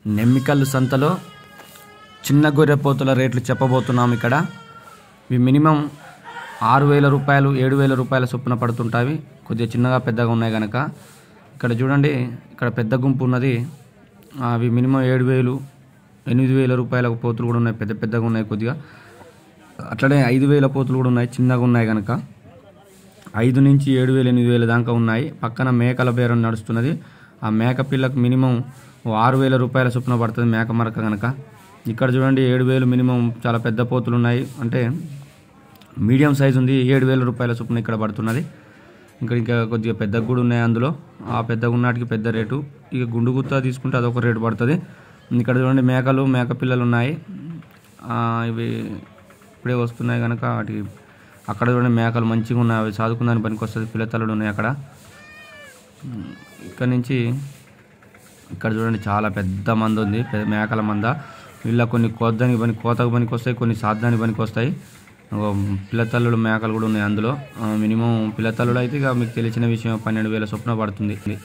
నెమ్మికల్లు సంతలో చిన్న గొర్రె పోతుల రేట్లు చెప్పబోతున్నాం ఇక్కడ ఇవి మినిమం ఆరు వేల రూపాయలు ఏడు వేల రూపాయల చొప్పున పడుతుంటాయి కొద్దిగా చిన్నగా పెద్దగా ఉన్నాయి కనుక ఇక్కడ చూడండి ఇక్కడ పెద్ద గుంపు ఉన్నది అవి మినిమం ఏడు వేలు ఎనిమిది వేల రూపాయల పోతులు కూడా ఉన్నాయి పెద్ద పెద్దగా ఉన్నాయి కొద్దిగా అట్లనే ఐదు వేల పోతులు కూడా ఉన్నాయి చిన్నగా ఉన్నాయి కనుక ఐదు నుంచి ఏడు వేలు ఎనిమిది వేల దాకా ఉన్నాయి పక్కన మేకల బేరం నడుస్తున్నది ఆ మేక పిల్లకు మినిమం ఓ ఆరు వేల రూపాయల చొప్పున పడుతుంది మేక మరక కనుక ఇక్కడ చూడండి ఏడు వేలు మినిమం చాలా పెద్ద పోతులు ఉన్నాయి అంటే మీడియం సైజ్ ఉంది ఏడు వేల రూపాయల చొప్పున ఇక్కడ పడుతున్నది ఇంకా ఇంకా కొద్దిగా పెద్దగా కూడా ఉన్నాయి అందులో ఆ పెద్దగా ఉన్నాటికి పెద్ద రేటు ఇక గుండు గుత్త తీసుకుంటే అదొక రేటు పడుతుంది ఇక్కడ చూడండి మేకలు మేక పిల్లలు ఉన్నాయి ఆ, ఇవి ఇప్పుడే వస్తున్నాయి కనుక వాటి అక్కడ చూడండి మేకలు మంచిగా ఉన్నాయి అవి చదువుకుందానికి పనికి వస్తుంది పిల్లతల్లుడు ఉన్నాయి అక్కడ ఉమ్, ఇక్కడ నుంచి ఇక్కడ చూడండి చాలా పెద్ద మంద ఉంది పెద్ద మేకల మంద వీళ్ళ కొన్ని కోద్దానికి పని కోతకు పనికి వస్తాయి కొన్ని సాధానికి పనికి వస్తాయి ఓ పిల్లతల్లుడు మేకలు కూడా ఉన్నాయి అందులో ఆ, మినిమం పిల్లతల్లుడు అయితే ఇక మీకు తెలిసిన విషయం పన్నెండు వేల చొప్పున పడుతుంది